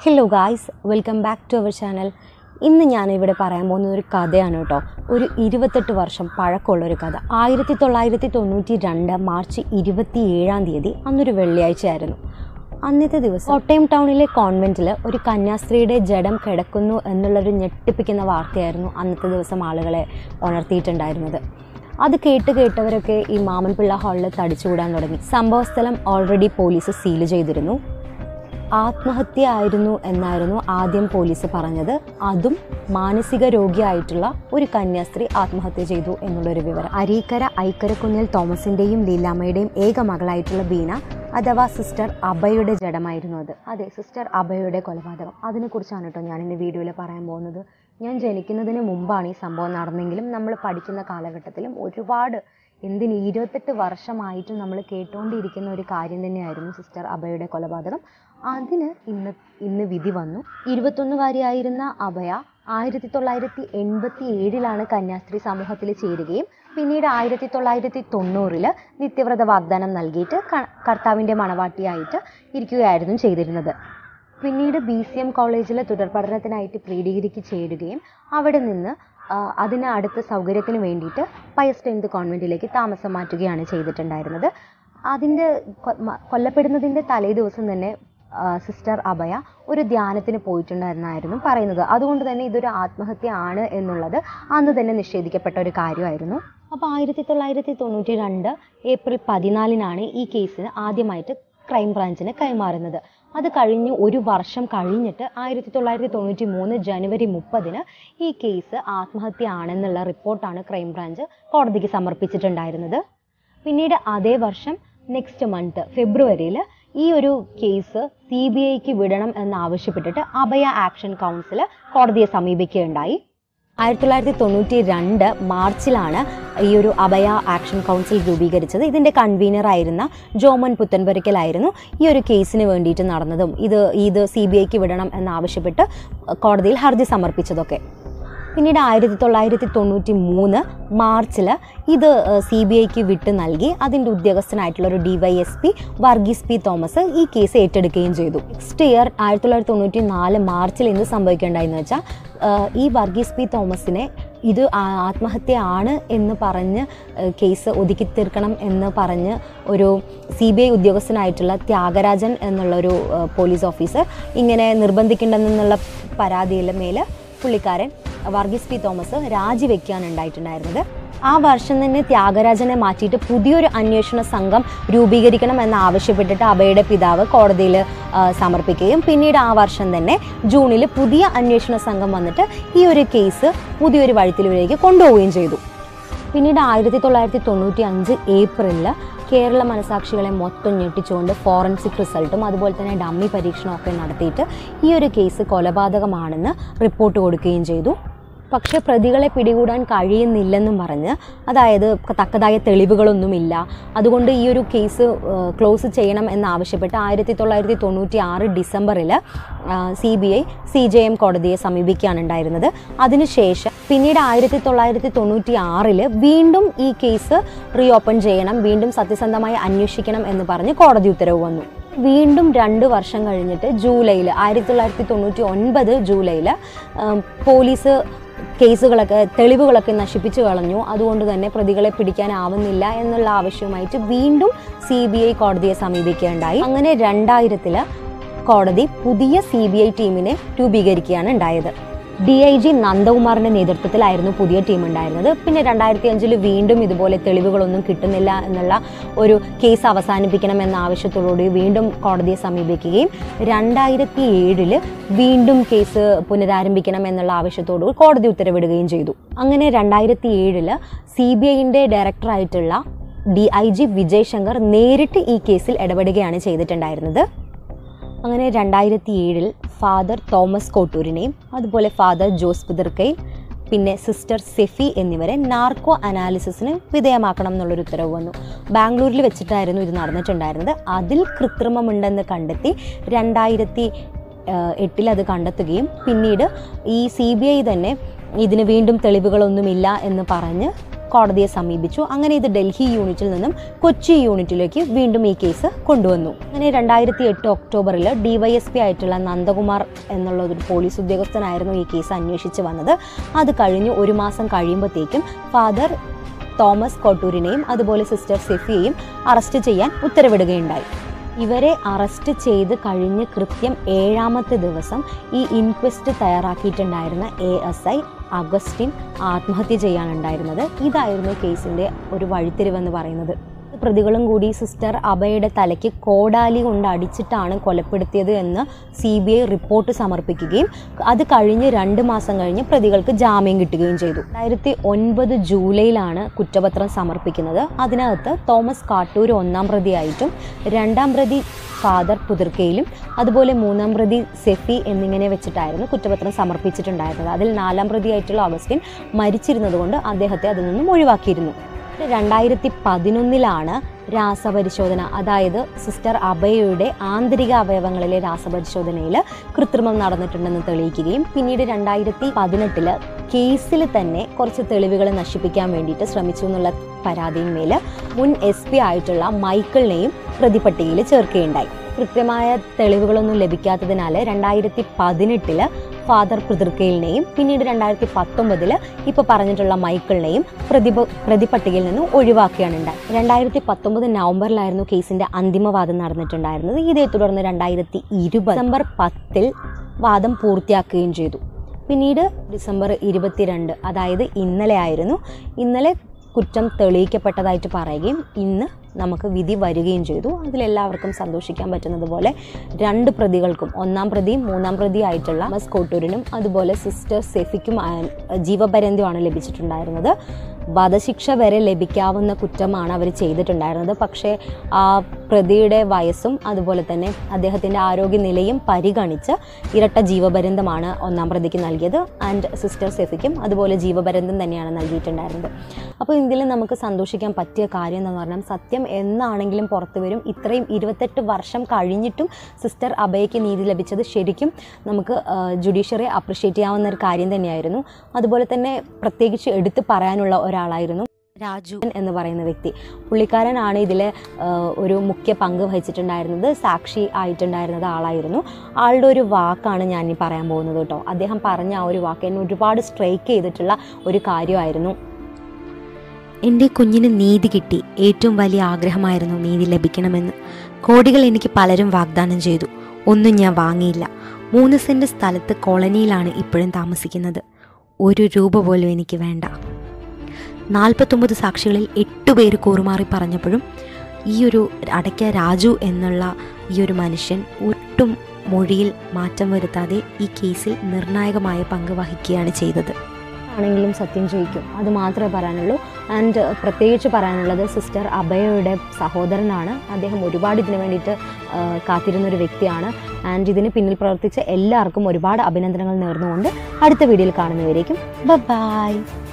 hello guys welcome back to our channel ഇന്ന് ഞാൻ ഇവിടെ പറയാൻ പോകുന്ന ഒരു കഥയാണ് കേട്ടോ ഒരു ഇരുപത്തെട്ട് വർഷം പഴക്കമുള്ള ഒരു കഥ ആയിരത്തി തൊള്ളായിരത്തി തൊണ്ണൂറ്റി രണ്ട് മാർച്ച് ഇരുപത്തി ഏഴാം തീയതി അന്നൊരു വെള്ളിയാഴ്ചയായിരുന്നു അന്നത്തെ ദിവസം കോട്ടയം ടൗണിലെ കോൺവെൻറ്റിൽ ഒരു കന്യാസ്ത്രീയുടെ ജഡം കിടക്കുന്നു എന്നുള്ളൊരു ഞെട്ടിപ്പിക്കുന്ന വാർത്തയായിരുന്നു അന്നത്തെ ദിവസം ആളുകളെ ഉണർത്തിയിട്ടുണ്ടായിരുന്നത് അത് കേട്ട് കേട്ടവരൊക്കെ ഈ മാമൻപിള്ള ഹാളിൽ തടിച്ചുകൂടാൻ തുടങ്ങി സംഭവസ്ഥലം ഓൾറെഡി പോലീസ് സീല് ചെയ്തിരുന്നു ആത്മഹത്യ ആയിരുന്നു എന്നായിരുന്നു ആദ്യം പോലീസ് പറഞ്ഞത് അതും മാനസിക രോഗിയായിട്ടുള്ള ഒരു കന്യാസ്ത്രീ ആത്മഹത്യ ചെയ്തു എന്നുള്ളൊരു വിവരം അരീക്കര ഐക്കരക്കുന്നിൽ തോമസിന്റെയും ലീലാമ്മയുടെയും ഏക മകളായിട്ടുള്ള ബീന അഥവാ സിസ്റ്റർ അഭയുടെ ജഡമായിരുന്നു അത് അതെ സിസ്റ്റർ അഭയുടെ കൊലപാതകം അതിനെക്കുറിച്ചാണ് കേട്ടോ ഞാൻ ഇന്ന് വീഡിയോയിൽ പറയാൻ പോകുന്നത് ഞാൻ ജനിക്കുന്നതിന് മുമ്പാണ് ഈ സംഭവം നടന്നെങ്കിലും നമ്മൾ പഠിക്കുന്ന കാലഘട്ടത്തിലും ഒരുപാട് എന്തിന് ഇരുപത്തെട്ട് വർഷമായിട്ടും നമ്മൾ കേട്ടുകൊണ്ടിരിക്കുന്ന ഒരു കാര്യം തന്നെയായിരുന്നു സിസ്റ്റർ അഭയുടെ കൊലപാതകം അതിന് ഇന്ന് ഇന്ന് വിധി വന്നു ഇരുപത്തൊന്നുകാരിയായിരുന്ന അഭയ ആയിരത്തി തൊള്ളായിരത്തി എൺപത്തി ഏഴിലാണ് കന്യാസ്ത്രീ സമൂഹത്തിൽ ചേരുകയും പിന്നീട് ആയിരത്തി തൊള്ളായിരത്തി തൊണ്ണൂറിൽ നിത്യവ്രത വാഗ്ദാനം നൽകിയിട്ട് ക- കർത്താവിൻ്റെ മണവാട്ടിയായിട്ട് ഇരിക്കുകയായിരുന്നു ചെയ്തിരുന്നത് പിന്നീട് ബി സി എം കോളേജിൽ തുടർ പഠനത്തിനായിട്ട് പ്രീ ഡിഗ്രിക്ക് ചേരുകയും അവിടെ നിന്ന് ആ, അതിന് അടുത്ത സൗകര്യത്തിന് വേണ്ടിയിട്ട് പയസ് ടെൻത്ത് കോൺവെൻറ്റിലേക്ക് താമസം മാറ്റുകയാണ് ചെയ്തിട്ടുണ്ടായിരുന്നത് അതിൻ്റെ കൊ- മ- കൊല്ലപ്പെടുന്നതിൻ്റെ തലേ ദിവസം തന്നെ ആ, സിസ്റ്റർ അഭയ ഒരു ധ്യാനത്തിന് പോയിട്ടുണ്ടായിരുന്നായിരുന്നു പറയുന്നത് അതുകൊണ്ട് തന്നെ ഇതൊരു ആത്മഹത്യ ആണ് എന്നുള്ളത് അന്ന് തന്നെ നിഷേധിക്കപ്പെട്ട ഒരു കാര്യമായിരുന്നു അപ്പോൾ ആയിരത്തി തൊള്ളായിരത്തി തൊണ്ണൂറ്റി രണ്ട് ഏപ്രിൽ പതിനാലിനാണ് ഈ കേസിന് ആദ്യമായിട്ട് ക്രൈം ബ്രാഞ്ചിന് കൈമാറുന്നത് അത് കഴിഞ്ഞ് ഒരു വർഷം കഴിഞ്ഞിട്ട് ആയിരത്തി തൊള്ളായിരത്തി തൊണ്ണൂറ്റി മൂന്ന് ജനുവരി മുപ്പതിന് ഈ കേസ് ആത്മഹത്യ ആണെന്നുള്ള റിപ്പോർട്ടാണ് ക്രൈം ബ്രാഞ്ച് കോടതിക്ക് സമർപ്പിച്ചിട്ടുണ്ടായിരുന്നത് പിന്നീട് അതേ വർഷം നെക്സ്റ്റ് മന്ത് ഫെബ്രുവരിയിൽ ഈ ഒരു കേസ് സി ബി ഐക്ക് വിടണം എന്നാവശ്യപ്പെട്ടിട്ട് അഭയ ആക്ഷൻ കൗൺസിൽ കോടതിയെ സമീപിക്കുകയുണ്ടായി ആയിരത്തി തൊള്ളായിരത്തി തൊണ്ണൂറ്റി രണ്ട് മാർച്ചിലാണ് ഈ ഒരു അഭയ ആക്ഷൻ കൗൺസിൽ രൂപീകരിച്ചത് ഇതിൻ്റെ കൺവീനർ ആയിരുന്ന ജോമൻ പുത്തൻപുരയ്ക്കലായിരുന്നു ഈ ഒരു കേസിന് വേണ്ടിയിട്ട് നടന്നതും ഇത് ഇത് സി ബി ഐക്ക് വിടണം എന്നാവശ്യപ്പെട്ട് കോടതിയിൽ ഹർജി സമർപ്പിച്ചതൊക്കെ പിന്നീട് ആയിരത്തി തൊള്ളായിരത്തി തൊണ്ണൂറ്റി മൂന്ന് മാർച്ചിൽ ഇത് സി ബി ഐക്ക് വിട്ട് നൽകി അതിൻ്റെ ഉദ്യോഗസ്ഥനായിട്ടുള്ള ഒരു D Y S P Varghese P Thomas ഈ കേസ് ഏറ്റെടുക്കുകയും ചെയ്തു നെക്സ്റ്റ് ഇയർ ആയിരത്തി തൊള്ളായിരത്തി തൊണ്ണൂറ്റി നാല് മാർച്ചിൽ എന്ത് സംഭവിക്കേണ്ടായെന്ന് വെച്ചാൽ ഈ വർഗീസ് പി തോമസിനെ ഇത് ആ- ആത്മഹത്യയാണ് എന്ന് പറഞ്ഞ് ഏഹ്, കേസ് ഒതുക്കി തീർക്കണം എന്ന് പറഞ്ഞ് ഒരു സി ബി ഐ ഉദ്യോഗസ്ഥനായിട്ടുള്ള ത്യാഗരാജൻ എന്നുള്ളൊരു ഏഹ്, പോലീസ് ഓഫീസർ ഇങ്ങനെ നിർബന്ധിക്കേണ്ടെന്നുള്ള പരാതിയിലെ മേൽ പുള്ളിക്കാരൻ വർഗീസ് പി തോമസ് രാജിവെക്കുകയാണ് ഉണ്ടായിട്ടുണ്ടായിരുന്നത് ആ വർഷം തന്നെ ത്യാഗരാജനെ മാറ്റിയിട്ട് പുതിയൊരു അന്വേഷണ സംഘം രൂപീകരിക്കണം എന്ന് ആവശ്യപ്പെട്ടിട്ട് അഭയുടെ പിതാവ് കോടതിയിൽ ആ, സമർപ്പിക്കുകയും പിന്നീട് ആ വർഷം തന്നെ ജൂണിൽ പുതിയ അന്വേഷണ സംഘം വന്നിട്ട് ഈ ഒരു കേസ് പുതിയൊരു വഴിത്തിലൂടെക്ക് കൊണ്ടുപോവുകയും ചെയ്തു പിന്നീട് ആയിരത്തി തൊള്ളായിരത്തി തൊണ്ണൂറ്റി അഞ്ച് ഏപ്രിലിൽ കേരള മനസാക്ഷികളെ മൊത്തം ഞെട്ടിച്ചുകൊണ്ട് ഫോറൻസിക് റിസൾട്ടും അതുപോലെ തന്നെ ഡമ്മി പരീക്ഷണമൊക്കെ നടത്തിയിട്ട് ഈ ഒരു കേസ് കൊലപാതകമാണെന്ന് റിപ്പോർട്ട് കൊടുക്കുകയും ചെയ്തു പക്ഷേ പ്രതികളെ പിടികൂടാൻ കഴിയുന്നില്ലെന്നും പറഞ്ഞ് അതായത് തക്കതായ തെളിവുകളൊന്നുമില്ല അതുകൊണ്ട് ഈ ഒരു കേസ് ക്ലോസ് ചെയ്യണം എന്നാവശ്യപ്പെട്ട് ആയിരത്തി തൊള്ളായിരത്തി തൊണ്ണൂറ്റി ആറ് ഡിസംബറിൽ C B I C J M കോടതിയെ സമീപിക്കുകയാണ് ഉണ്ടായിരുന്നത് അതിനുശേഷം പിന്നീട് ആയിരത്തി തൊള്ളായിരത്തി തൊണ്ണൂറ്റി ആറിൽ വീണ്ടും ഈ കേസ് റീ ഓപ്പൺ ചെയ്യണം വീണ്ടും സത്യസന്ധമായി അന്വേഷിക്കണം എന്ന് പറഞ്ഞ് കോടതി ഉത്തരവ് വന്നു വീണ്ടും രണ്ട് വർഷം കഴിഞ്ഞിട്ട് ജൂലൈയിൽ ആയിരത്തി തൊള്ളായിരത്തി തൊണ്ണൂറ്റി ഒൻപത് ജൂലൈയിൽ പോലീസ് കേസുകളൊക്കെ തെളിവുകളൊക്കെ നശിപ്പിച്ചു കളഞ്ഞു അതുകൊണ്ട് തന്നെ പ്രതികളെ പിടിക്കാനാവുന്നില്ല എന്നുള്ള ആവശ്യവുമായിട്ട് വീണ്ടും സി ബി ഐ കോടതിയെ സമീപിക്കുകയുണ്ടായി അങ്ങനെ രണ്ടായിരത്തില് കോടതി പുതിയ സി ബി ഐ ടീമിനെ രൂപീകരിക്കുകയാണ് ഉണ്ടായത് ഡി ഐ ജി നന്ദകുമാറിന്റെ നേതൃത്വത്തിലായിരുന്നു പുതിയ ടീം ഉണ്ടായിരുന്നത് പിന്നെ രണ്ടായിരത്തി അഞ്ചിൽ വീണ്ടും ഇതുപോലെ തെളിവുകളൊന്നും കിട്ടുന്നില്ല എന്നുള്ള ഒരു കേസ് അവസാനിപ്പിക്കണം എന്ന ആവശ്യത്തോടുകൂടി വീണ്ടും കോടതിയെ സമീപിക്കുകയും രണ്ടായിരത്തി ഏഴില് വീണ്ടും കേസ് പുനരാരംഭിക്കണം എന്നുള്ള ആവശ്യത്തോടു കോടതി ഉത്തരവിടുകയും ചെയ്തു അങ്ങനെ രണ്ടായിരത്തി ഏഴില് സി ബി ഐൻ്റെ ഡയറക്ടറായിട്ടുള്ള D I G Vijay Shankar നേരിട്ട് ഈ കേസിൽ ഇടപെടുകയാണ് ചെയ്തിട്ടുണ്ടായിരുന്നത് അങ്ങനെ രണ്ടായിരത്തി ഏഴിൽ ഫാദർ തോമസ് കോട്ടൂരിനെയും അതുപോലെ ഫാദർ ജോസ് പിതർക്കൈ പിന്നെ സിസ്റ്റർ സെഫി എന്നിവരെ നാർക്കോ അനാലിസിസിന് വിധേയമാക്കണം എന്നുള്ളൊരു ഉത്തരവ് വന്നു ബാംഗ്ലൂരിൽ വെച്ചിട്ടായിരുന്നു ഇത് നടന്നിട്ടുണ്ടായിരുന്നത് അതിൽ കൃത്രിമമുണ്ടെന്ന് കണ്ടെത്തി രണ്ടായിരത്തി എട്ടിൽ അത് കണ്ടെത്തുകയും പിന്നീട് ഈ സി ബി ഐ തന്നെ ഇതിന് വീണ്ടും തെളിവുകളൊന്നുമില്ല എന്ന് പറഞ്ഞ് കോടതിയെ സമീപിച്ചു അങ്ങനെ ഇത് ഡൽഹി യൂണിറ്റിൽ നിന്നും കൊച്ചി യൂണിറ്റിലേക്ക് വീണ്ടും ഈ കേസ് കൊണ്ടുവന്നു അങ്ങനെ രണ്ടായിരത്തി എട്ട് ഒക്ടോബറിൽ ഡിവൈഎസ്പി ആയിട്ടുള്ള നന്ദകുമാർ എന്നുള്ള ഒരു പോലീസ് ഉദ്യോഗസ്ഥനായിരുന്നു ഈ കേസ് അന്വേഷിച്ച് വന്നത് അത് കഴിഞ്ഞ് ഒരു മാസം കഴിയുമ്പോഴത്തേക്കും ഫാദർ തോമസ് കോട്ടൂരിനെയും അതുപോലെ സിസ്റ്റർ സെഫിയെയും അറസ്റ്റ് ചെയ്യാൻ ഉത്തരവിടുകയുണ്ടായി ഇവരെ അറസ്റ്റ് ചെയ്ത് കഴിഞ്ഞ് കൃത്യം ഏഴാമത്തെ ദിവസം ഈ ഇൻക്വസ്റ്റ് തയ്യാറാക്കിയിട്ടുണ്ടായിരുന്ന എ എസ് ഐ അഗസ്റ്റിൻ ആത്മഹത്യ ചെയ്യാനുണ്ടായിരുന്നത് ഇതായിരുന്നു കേസിൻ്റെ ഒരു വഴിത്തിരിവെന്ന് പറയുന്നത് പ്രതികളും കൂടി സിസ്റ്റർ അഭയുടെ തലയ്ക്ക് കോടാലി കൊണ്ട് അടിച്ചിട്ടാണ് കൊലപ്പെടുത്തിയത് എന്ന് സി ബി ഐ റിപ്പോർട്ട് സമർപ്പിക്കുകയും അത് കഴിഞ്ഞ് രണ്ട് മാസം കഴിഞ്ഞ് പ്രതികൾക്ക് ജാമ്യം കിട്ടുകയും ചെയ്തു രണ്ടായിരത്തി ഒൻപത് ജൂലൈയിലാണ് കുറ്റപത്രം സമർപ്പിക്കുന്നത് അതിനകത്ത് തോമസ് കാട്ടൂർ ഒന്നാം പ്രതിയായിട്ടും രണ്ടാം പ്രതി ഫാദർ പുതിർക്കയിലും അതുപോലെ മൂന്നാം പ്രതി സെഫി എന്നിങ്ങനെ വെച്ചിട്ടായിരുന്നു കുറ്റപത്രം സമർപ്പിച്ചിട്ടുണ്ടായിരുന്നത് അതിൽ നാലാം പ്രതിയായിട്ടുള്ള അഗസ്റ്റിൻ മരിച്ചിരുന്നതുകൊണ്ട് അദ്ദേഹത്തെ അതിൽ നിന്നും ഒഴിവാക്കിയിരുന്നു രണ്ടായിരത്തി പതിനൊന്നിലാണ് രാസപരിശോധന അതായത് സിസ്റ്റർ അഭയയുടെ ആന്തരിക അവയവങ്ങളിലെ രാസപരിശോധനയിൽ കൃത്രിമം നടന്നിട്ടുണ്ടെന്ന് തെളിയിക്കുകയും പിന്നീട് രണ്ടായിരത്തി പതിനെട്ടില് കേസിൽ തന്നെ കുറച്ച് തെളിവുകൾ നശിപ്പിക്കാൻ വേണ്ടിയിട്ട് ശ്രമിച്ചു എന്നുള്ള പരാതിയിന്മേൽ മുൻ എസ് പി ആയിട്ടുള്ള മൈക്കിളിനെയും പ്രതിപട്ടികയിൽ ചേർക്കുകയുണ്ടായി കൃത്യമായ തെളിവുകളൊന്നും ലഭിക്കാത്തതിനാൽ രണ്ടായിരത്തി പതിനെട്ടില് ഫാദർ പിതൃക്കയിലിനെയും പിന്നീട് രണ്ടായിരത്തി പത്തൊമ്പതില് ഇപ്പോൾ പറഞ്ഞിട്ടുള്ള മൈക്കിളിനെയും പ്രതിപ പ്രതിപട്ടികയിൽ നിന്ന് ഒഴിവാക്കുകയാണ് ഉണ്ടായി രണ്ടായിരത്തി പത്തൊമ്പത് നവംബറിലായിരുന്നു കേസിന്റെ അന്തിമവാദം നടന്നിട്ടുണ്ടായിരുന്നത് ഇതേ തുടർന്ന് രണ്ടായിരത്തി ഇരുപത് ഡിസംബർ പത്തിൽ വാദം പൂർത്തിയാക്കുകയും ചെയ്തു പിന്നീട് ഡിസംബർ ഇരുപത്തിരണ്ട് അതായത് ഇന്നലെ ആയിരുന്നു ഇന്നലെ കുറ്റം തെളിയിക്കപ്പെട്ടതായിട്ട് പറയുകയും ഇന്ന് നമുക്ക് വിധി വരികയും ചെയ്തു അതിലെല്ലാവർക്കും സന്തോഷിക്കാൻ പറ്റുന്നത് പോലെ രണ്ട് പ്രതികൾക്കും ഒന്നാം പ്രതിയും മൂന്നാം പ്രതിയായിട്ടുള്ള മസ് കോട്ടൂരിനും അതുപോലെ സിസ്റ്റർ സെഫിക്കും ആ- ജീവപര്യന്തമാണ് ലഭിച്ചിട്ടുണ്ടായിരുന്നത് വധശിക്ഷ വരെ ലഭിക്കാവുന്ന കുറ്റമാണ് അവർ ചെയ്തിട്ടുണ്ടായിരുന്നത് പക്ഷേ ആ പ്രതിയുടെ വയസ്സും അതുപോലെ തന്നെ അദ്ദേഹത്തിൻ്റെ ആരോഗ്യനിലയും പരിഗണിച്ച് ഇരട്ട ജീവപര്യന്തമാണ് ഒന്നാം പ്രതിക്ക് നൽകിയത് ആൻഡ് സിസ്റ്റർ സെഫിക്കും അതുപോലെ ജീവപര്യന്തം തന്നെയാണ് നൽകിയിട്ടുണ്ടായിരുന്നത് അപ്പോൾ ഇതിൽ നമുക്ക് സന്തോഷിക്കാൻ പറ്റിയ കാര്യം എന്ന് പറഞ്ഞാൽ സത്യം എന്നാണെങ്കിലും പുറത്തു വരും ഇത്രയും ഇരുപത്തെട്ട് വർഷം കഴിഞ്ഞിട്ടും സിസ്റ്റർ അഭയയ്ക്ക് നീതി ലഭിച്ചത് ശരിക്കും നമുക്ക് ജുഡീഷ്യറി അപ്രിഷ്യേറ്റ് ചെയ്യാവുന്ന ഒരു കാര്യം തന്നെയായിരുന്നു അതുപോലെ തന്നെ പ്രത്യേകിച്ച് എടുത്തു പറയാനുള്ള ഒരാളായിരുന്നു രാജു എന്ന് പറയുന്ന വ്യക്തി പുള്ളിക്കാരനാണ് ഇതിൽ ഒരു മുഖ്യ പങ്ക് വഹിച്ചിട്ടുണ്ടായിരുന്നത് സാക്ഷി ആയിട്ടുണ്ടായിരുന്നത് ആളായിരുന്നു ആളുടെ ഒരു വാക്കാണ് ഞാൻ ഈ പറയാൻ പോകുന്നത് കേട്ടോ അദ്ദേഹം പറഞ്ഞ ആ ഒരു വാക്ക് എന്നെ ഒരുപാട് സ്ട്രൈക്ക് ചെയ്തിട്ടുള്ള ഒരു കാര്യമായിരുന്നു എൻ്റെ കുഞ്ഞിന് നീതി കിട്ടി ഏറ്റവും വലിയ ആഗ്രഹമായിരുന്നു നീതി ലഭിക്കണമെന്ന് കോടികൾ എനിക്ക് പലരും വാഗ്ദാനം ചെയ്തു ഒന്നും ഞാൻ വാങ്ങിയില്ല മൂന്ന് സെൻറ്റ് സ്ഥലത്ത് കോളനിയിലാണ് ഇപ്പോഴും താമസിക്കുന്നത് ഒരു രൂപ പോലും എനിക്ക് വേണ്ട നാൽപ്പത്തൊമ്പത് സാക്ഷികളിൽ എട്ട് പേര് കൂറുമാറി പറഞ്ഞപ്പോഴും ഈ ഒരു അടയ്ക്ക രാജു എന്നുള്ള ഈ ഒരു മനുഷ്യൻ ഒട്ടും മൊഴിയിൽ മാറ്റം വരുത്താതെ ഈ കേസിൽ നിർണായകമായ പങ്ക് വഹിക്കുകയാണ് ചെയ്തത് ആണെങ്കിലും സത്യം ജയിക്കും അത് മാത്രമേ പറയാനുള്ളൂ ആൻഡ് പ്രത്യേകിച്ച് പറയാനുള്ളത് സിസ്റ്റർ അഭയയുടെ സഹോദരനാണ് അദ്ദേഹം ഒരുപാട് ഇതിനു വേണ്ടിയിട്ട് ആ, കാത്തിരുന്ന ഒരു വ്യക്തിയാണ് ആൻഡ് ഇതിന് പിന്നിൽ പ്രവർത്തിച്ച എല്ലാവർക്കും ഒരുപാട് അഭിനന്ദനങ്ങൾ നേർന്നുകൊണ്ട് അടുത്ത വീഡിയോയിൽ കാണുന്നവരേക്കും ബൈ